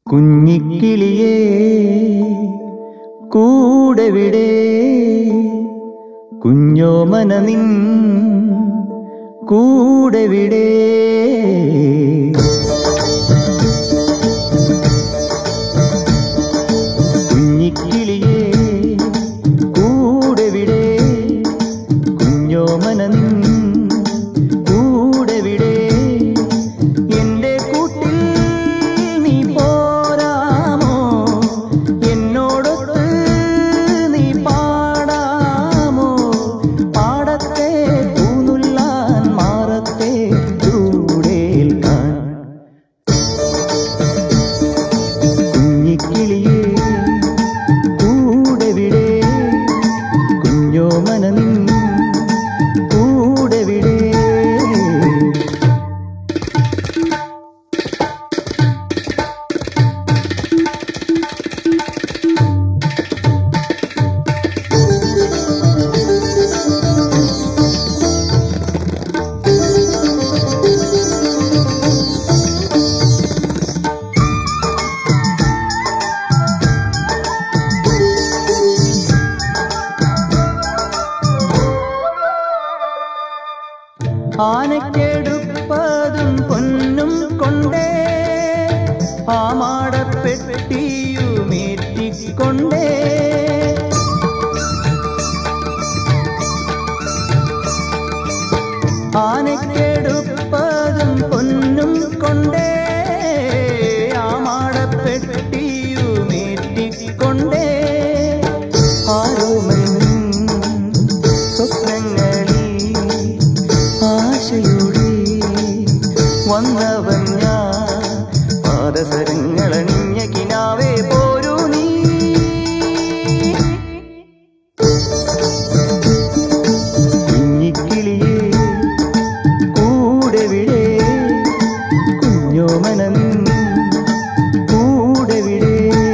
കുഞ്ഞിക്കിളിയേ കൂടെവിടെ കുഞ്ഞോമന നിൻ കൂടെവിടെ കുഞ്ഞിക്കിളിയേ കൂടെവിടെ കുഞ്ഞോമന നിൻ കൂടെവിടെ എന്റെ കൂട്ടിൽ നീ പോരാമോ എന്നോടൊത്ത് നീ പാടാമോ പാടത്തെ പൂനുല്ലാൻ മാറത്തെ ചൂടേൽക്കാൻ കുഞ്ഞിക്കിളിയേ കൂടെവിടെ കുഞ്ഞോ മനനിൻ കൂടെവിടെ ആനക്കെടുപ്പതും പൊന്നും കൊണ്ടേ ആമാടപ്പെട്ടിയുമേറ്റിക്കൊണ്ടേ ആനക്കെടുപ്പതും പൊന്നും കൊണ്ടേ ആമാടപ്പെട്ടിയുമേറ്റിക്കൊണ്ടേ ആരോമലും സ്വപ്നങ്ങളിൽ ആശയോടെ വന്നവൻ ഞാൻ പാദസരങ്ങളണിഞ്ഞ കിനാവേ പോരൂ നീ കുഞ്ഞിക്കിളിയേ കൂടെവിടെ കുഞ്ഞോമനം കൂടെവിടെ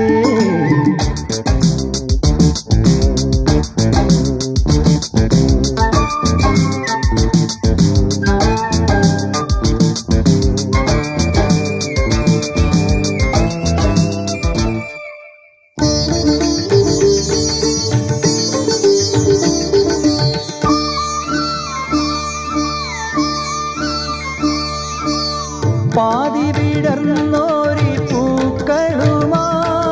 പാതി വിടർന്നോരി പൂക്കളുമാ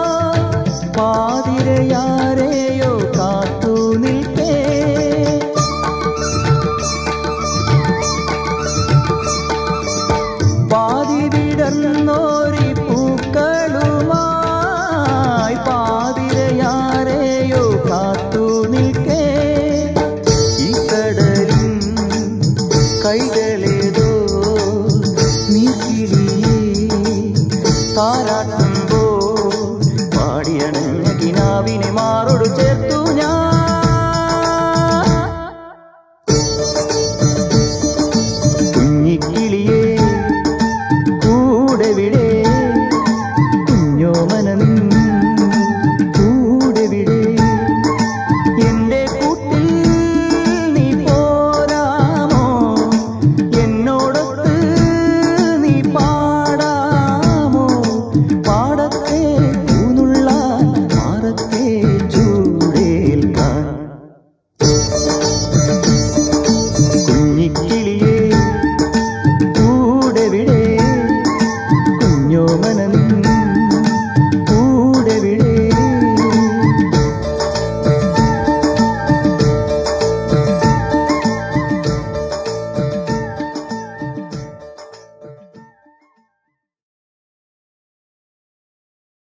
പാതിരയാരെയോ കാത്തു നിൽക്കേ പാതി വിടർന്നോരി പൂക്കളുമായി പാതിരയാരെയോ കാത്തു നിൽക്കേ ഈ കടലിൻ കൈകളേതോ നീക്കിളിയേ താരാട്ടും